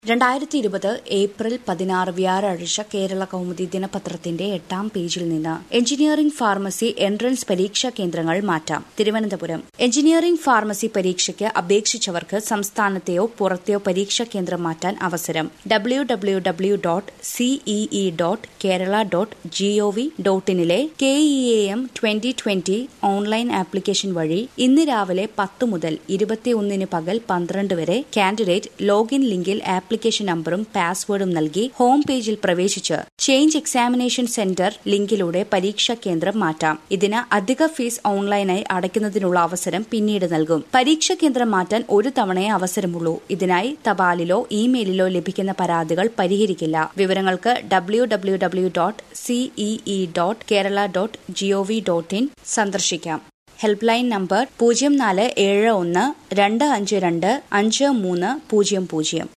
രണ്ടായിരത്തി ഇരുപത് ഏപ്രിൽ പതിനാറ് വ്യാഴാഴ്ച കേരള കൗമുദി ദിനപത്രത്തിന്റെ എട്ടാം പേജിൽ നിന്ന് എഞ്ചിനീയറിംഗ് ഫാർമസി എൻട്രൻസ് പരീക്ഷാ കേന്ദ്രങ്ങൾ മാറ്റാം തിരുവനന്തപുരം എഞ്ചിനീയറിംഗ് ഫാർമസി പരീക്ഷയ്ക്ക് അപേക്ഷിച്ചവർക്ക് സംസ്ഥാനത്തെയോ പുറത്തെയോ പരീക്ഷാ കേന്ദ്രം മാറ്റാൻ അവസരം W W W dot C E E dot Kerala dot G O V dot ഇനിലെ K E A M twenty twenty online application വഴി ഇന്ന് രാവിലെ പത്ത് മുതൽ ഇരുപത്തിയൊന്നിന് പകൽ പന്ത്രണ്ട് വരെ കാൻഡിഡേറ്റ് ലോഗിൻ ലിങ്കിൽ ആപ്ലിക്കേഷൻ നമ്പറും പാസ്വേഡും നൽകി ഹോം പേജിൽ പ്രവേശിച്ച് ചേഞ്ച് എക്സാമിനേഷൻ സെന്റർ ലിങ്കിലൂടെ പരീക്ഷാ കേന്ദ്രം മാറ്റാം ഇതിന് അധിക ഫീസ് ഓൺലൈനായി അടയ്ക്കുന്നതിനുള്ള അവസരം പിന്നീട് നൽകും പരീക്ഷാ കേന്ദ്രം മാറ്റാൻ ഒരു തവണയേ അവസരമുള്ളൂ ഇതിനായി തപാലിലോ ഇമെയിലിലോ ലഭിക്കുന്ന പരാതികൾ പരിഹരിക്കില്ല വിവരങ്ങൾക്ക് W W W dot C E E dot Kerala dot G O V dot in സന്ദർശിക്കാം ഹെൽപ്പ് ലൈൻ നമ്പർ പൂജ്യം നാല് ഏഴ് ഒന്ന് രണ്ട് അഞ്ച് രണ്ട് അഞ്ച് മൂന്ന് പൂജ്യം പൂജ്യം